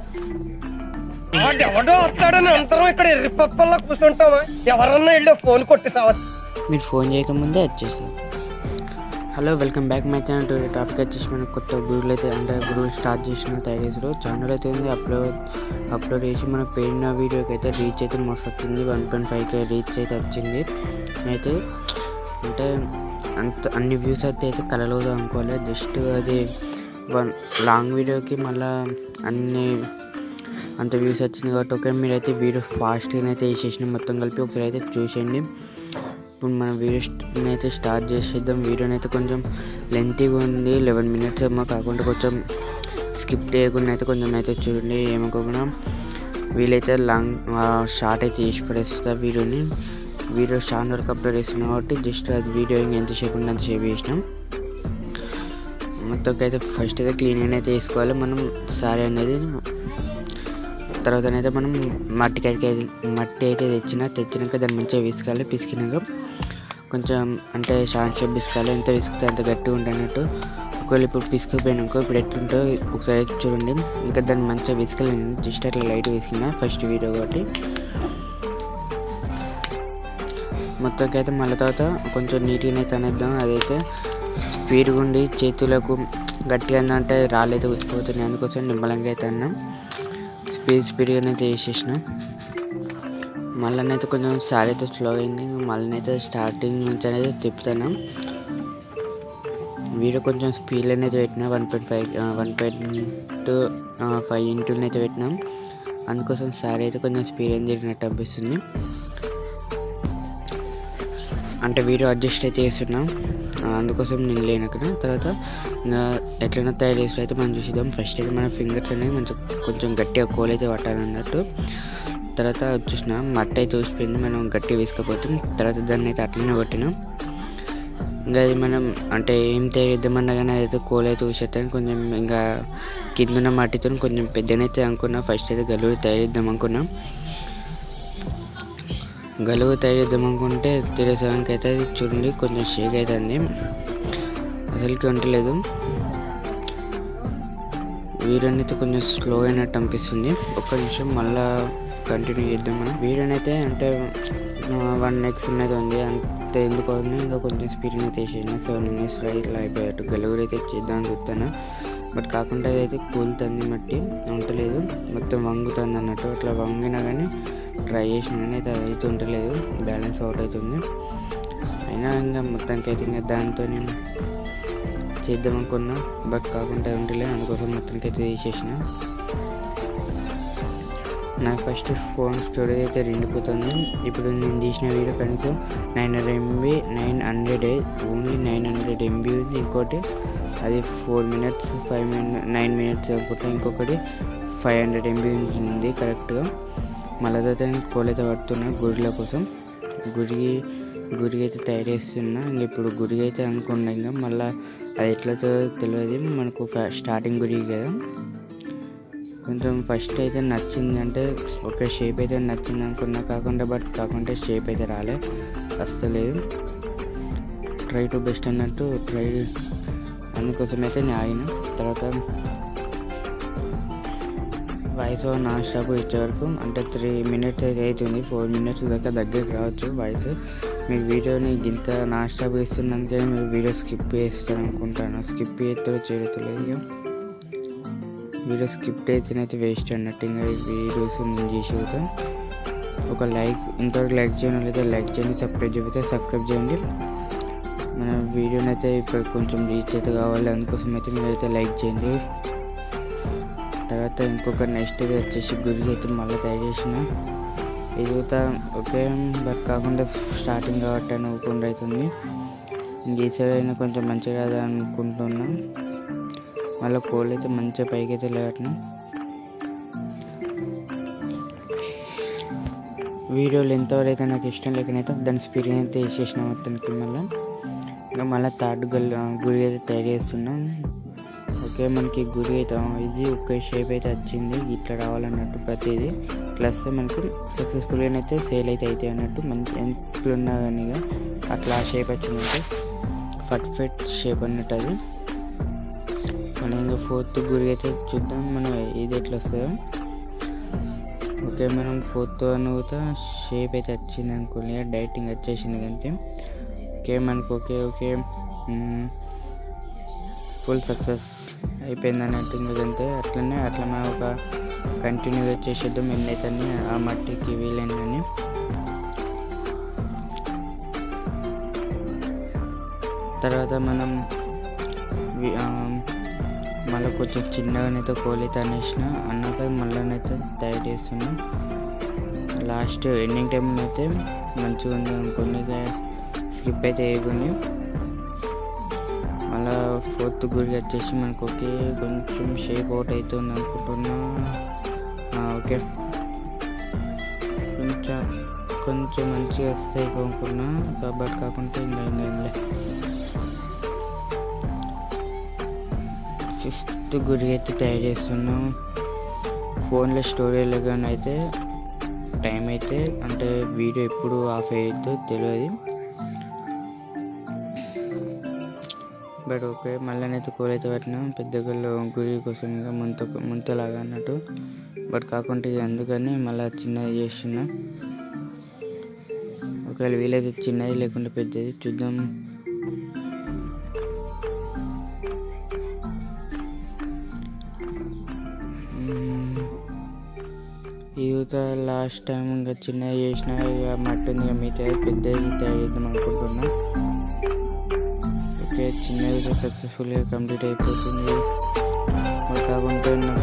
ఎవడో వస్తాడని అందరం ఇక్కడ ఎర్రిపప్పల్లా కూర్చుంటామా ఎవరన్నా వెళ్ళి ఫోన్ కొట్టి సావచ్చు మీరు ఫోన్ చేయకముందే వచ్చేసారు hello welcome back my channel to topic వచ్చేసి మనం కొత్త గ్రూపులు అయితే అంటే గ్రూప్ స్టార్ట్ చేసిన తయారు చేసారు ఛానల్ అయితే ఉంది అప్లోడ్ అప్లోడ్ చేసి మన పెయిన వీడియోకి అయితే రీచ్ అయితే మస్తు వచ్చింది వన్ పాయింట్ ఫైవ్కి రీచ్ అయితే వచ్చింది అయితే అంటే అంత అన్ని వ్యూస్ అయితే అయితే కలలోదు అనుకోవాలి జస్ట్ అది వన్ లాంగ్ వీడియోకి మళ్ళీ అన్ని అంత వ్యూస్ వచ్చింది కాబట్టి ఓకే మీరైతే వీడియో ఫాస్ట్గా అయితే వేసేసిన మొత్తం కలిపి ఒకసారి అయితే చూసేయండి ఇప్పుడు మన వీడియో అయితే స్టార్ట్ చేసేద్దాం వీడియోని అయితే కొంచెం లెంతీగా ఉంది లెవెన్ మినిట్స్ ఏమో కాకుండా కొంచెం స్కిప్ చేయకుండా అయితే కొంచెం అయితే చూడండి ఏమనుకోకుండా వీలైతే లాంగ్ షార్ట్ అయితే చేసి పడేస్తా వీడియోని వీడియో షార్ట్ వరకు అప్లోడ్ చేస్తున్నాం కాబట్టి జస్ట్ అది వీడియో ఎంతసేపు ఉంటే అంతసేపు చేసినాం మొత్తం అయితే ఫస్ట్ అయితే క్లీన్ అయితే వేసుకోవాలి మనం సారీ అనేది తర్వాత అయితే మనం మట్టికి అయితే మట్టి అయితే తెచ్చిన తెచ్చినాక దాన్ని మంచిగా పిసుకాలి పిసికినాక కొంచెం అంటే షార్ట్ షేప్ పిసుకాలి ఎంత పిసికితే అంత గట్టిగా ఉంటున్నట్టు ఒకవేళ ఇప్పుడు పిసుకుపోయినాకో ఇప్పుడు ఎట్లుంటో ఒకసారి అయితే చూడండి ఇంకా దాన్ని మంచిగా పిసుకలేను జస్ట్ అట్లా లైట్ పిసికిన ఫస్ట్ వీడియో కాబట్టి మొత్తంకి అయితే మళ్ళీ తర్వాత కొంచెం నీట్గా అయితే అనేద్దాం అదైతే స్పీడ్గా ఉండి చేతులకు గట్టిగా అంటే రాళ్ళైతే ఉచ్చిపోతున్నాయి అందుకోసం నిమ్మలంగా అయితే అన్నాం స్పీడ్ స్పీడ్గా అయితే వేసేసిన మళ్ళీ కొంచెం సారీ అయితే స్లో అయింది మళ్ళీ అయితే స్టార్టింగ్ నుంచి అనేది తిప్పుతాను వీడియో కొంచెం స్పీడ్ అనేది పెట్టిన one point five one point five ఇంటూని అయితే పెట్టినాం అందుకోసం సారీ అయితే కొంచెం స్పీడ్ అని తిరిగినట్టు అనిపిస్తుంది అంటే వీడియో అడ్జస్ట్ అయితే చేస్తున్నాం అందుకోసం నేను లేను అక్కడ తర్వాత ఇంకా ఎట్లైనా తయారు చేసి అయితే మనం చూసిద్దాం ఫస్ట్ అయితే మన ఫింగర్స్ అనేవి మంచి కొంచెం గట్టిగా కోల్ అయితే పట్టాలన్నట్టు తర్వాత వచ్చేసిన మట్టి అయితే ఊసిపోయింది మనం గట్టిగా వేసుకపోతాం తర్వాత దాన్ని అయితే అట్లనే కొట్టినాం ఇంకా అది మనం అంటే ఏం తయారిద్దామన్నా కానీ అదైతే కోల్ అయితే ఊసేస్తాను కొంచెం ఇంకా కింద ఉన్న మట్టితో కొంచెం పెద్దనైతే అనుకున్నా ఫస్ట్ అయితే గల్లుడు తయారిద్దాం అనుకున్నాం గలుగు తయారిద్దాం అనుకుంటే తిరేసేవానికి అయితే అది చూడండి కొంచెం షేక్ అవుతుంది అసలుకి ఉండలేదు వీడియోని అయితే కొంచెం స్లో అయినట్టు అనిపిస్తుంది ఒక్క నిమిషం మళ్ళా కంటిన్యూ చేద్దాం మనం వీడియోని అయితే అంటే వన్ ఎక్స్ ఉన్నది ఉంది అంతే ఎందుకు ఉంది ఇంకా కొంచెం స్పీడ్ అయితే వేసేసిన సెవెన్ మినిట్స్లో ఇట్లా అయిపోయాడు గలుగుడు అయితే చేద్దామని చూస్తాను బట్ కాకుండా అయితే కూలుతుంది మట్టి ఉండలేదు మొత్తం వంగుతుంది అన్నట్టు అట్లా వంగినా కానీ ట్రై చేసిన కానీ అయితే అది అయితే ఉండలేదు బ్యాలెన్స్ అవుట్ అవుతుంది అయినా ఇంకా మొత్తానికి అయితే ఇంకా దాంతో చేద్దాం అనుకున్నా బట్ కాకుండా ఉండలేదు అందుకోసం మొత్తానికి అయితే తీసేసిన నాకు ఫస్ట్ ఫోన్ స్టోరేజ్ అయితే రెండిపోతుంది ఇప్పుడు నేను తీసిన వీడియో కనీసం nine hundred MB nine hundred only nine hundred MB ఉంది ఇంకోటి అది four minutes five minute nine minutes అనుకుంటా ఇంకొకటి ఫైవ్ హండ్రెడ్ ఎంబీ ఉంది కరెక్ట్గా మళ్ళీ తర్వాత నేను కోలైతే పడుతున్నా గురిల కోసం గురి గురి అయితే తయారు చేస్తున్నా ఇంక ఇప్పుడు గురి అయితే అనుకున్నా ఇంకా మళ్ళీ అది ఎట్లతో తెలియదు మనకు స్టార్టింగ్ గురి కదా కొంచెం ఫస్ట్ అయితే నచ్చింది అంటే ఒక షేప్ అయితే నచ్చింది అనుకున్నా కాకుండా బట్ కాకుండా షేప్ అయితే రాలే వస్తలేదు ట్రై టు బెస్ట్ అన్నట్టు ట్రై అందుకోసం అయితే నేను ఆగిన తర్వాత వాయిస్ నాన్ స్టాప్ ఇచ్చే వరకు అంటే త్రీ మినిట్స్ అయితే అవుతుంది ఫోర్ మినిట్స్ దాకా దగ్గరికి రావచ్చు వాయిస్ మీరు వీడియోని ఇంత నాన్ స్టాప్ ఇస్తున్నందుకే మీరు వీడియో స్కిప్ చేస్తారు అనుకుంటాను స్కిప్ చేస్తారో చేయలేదు ఇక వీడియో స్కిప్ అయితేనైతే వేస్ట్ అన్నట్టు ఇంకా వీడియోస్ నేను చేసి అవుతాం ఒక లైక్ ఇంతవరకు లైక్ చేయడం అయితే లైక్ చేయండి సబ్స్క్రైబ్ చెబితే సబ్స్క్రైబ్ చేయండి మన వీడియోని అయితే ఇప్పుడు కొంచెం రీచ్ అయితే కావాలి అందుకోసం అయితే మీరు అయితే లైక్ చేయండి తర్వాత ఇంకొక నెక్స్ట్ ఇది వచ్చేసి గురికి అయితే మళ్ళీ తయారు చేసిన ఇది కూడా ఓకే బట్ కాకుండా స్టార్టింగ్ కాబట్టి అని ఊకుండా అవుతుంది ఇంక ఈసారి అయినా కొంచెం మంచిగా రాదా అనుకుంటున్నా మళ్ళీ కోళ్ళు అయితే మంచిగా పైకి అయితే లేకట్టినా వీడియోలు ఎంతవరకు అయితే నాకు ఇష్టం లేకనైతే దాని స్పీడ్ అయితే వేసేసిన మొత్తానికి మళ్ళీ ఇంకా మళ్ళీ థర్డ్ గల్ గురి అయితే తయారు చేస్తున్నాం ఓకే మనకి గురి అయితే ఇది ఒక షేప్ అయితే వచ్చింది ఇట్లా రావాలన్నట్టు ప్రతిదీ ప్లస్ మనకి సక్సెస్ఫుల్గా అయితే సేల్ అయితే అవుతాయి అన్నట్టు మంచి ఎంతలున్నా కానీ అట్లా షేప్ వచ్చిందంటే పర్ఫెక్ట్ షేప్ అన్నట్టు అది మనం ఇంకా ఫోర్త్ గురి అయితే చూద్దాం మనం ఇది ఎట్లా వస్తుందో ఓకే మనం ఫోర్త్ అనుకుతా షేప్ అయితే వచ్చింది అనుకోండి డైటింగ్ వచ్చేసింది అంతే ఓకే మనకు ఓకే ఓకే ఫుల్ సక్సెస్ అయిపోయింది అన్నట్టు ఇంకంతే అట్లనే అట్లా మనం ఒక కంటిన్యూగా చేసేద్దాం ఎన్నైతే ఆ మట్టికి వీలైనని తర్వాత మనం వి- ఆ, మళ్ళీ కొంచెం చిన్నగానైతే కోలైతే అనేసిన అన్నాక మళ్ళీనైతే తయారు చేస్తున్నాం లాస్ట్ ఎండింగ్ టైం అయితే మంచిగా ఉంది అనుకోండి స్కిప్ అయితే వేయకుండా మళ్ళా ఫోర్త్ గురి వచ్చేసి మనకు ఓకే కొంచెం షేప్ అవుట్ అవుతుంది అనుకుంటున్నా ఆ, ఓకే కొంచెం కొంచెం మంచిగా వస్తాయి అనుకున్నా కాబట్టి కాకుంటే ఇంకా ఇంకా ఏంలే ఫిఫ్త్ గురి అయితే తయారు చేస్తున్నాం ఫోన్లో స్టోరేజ్లో కానీ అయితే టైం అయితే అంటే వీడియో ఎప్పుడు ఆఫ్ అయ్యద్దో తెలియదు బట్ ఓకే మళ్ళీ అయితే కూర అయితే పట్టినా పెద్ద గుళ్ళు గురి కోసం ఇంకా ముంత ముంతలాగా అన్నట్టు బట్ కాకుంటే ఇక అందుకని మళ్ళీ చిన్నది చేస్తున్నా ఒకవేళ వీలైతే చిన్నది లేకుంటే పెద్దది చూద్దాం మ్మ్. యువత లాస్ట్ టైం ఇంకా చిన్నది చేసిన ఇక మటన్ ఇక మిగతా పెద్దది తయారు చేద్దాం అనుకుంటున్నా ఓకే చిన్నది సక్సెస్ఫుల్గా కంప్లీట్ అయిపోతుంది మరి కాకుంటే నాకు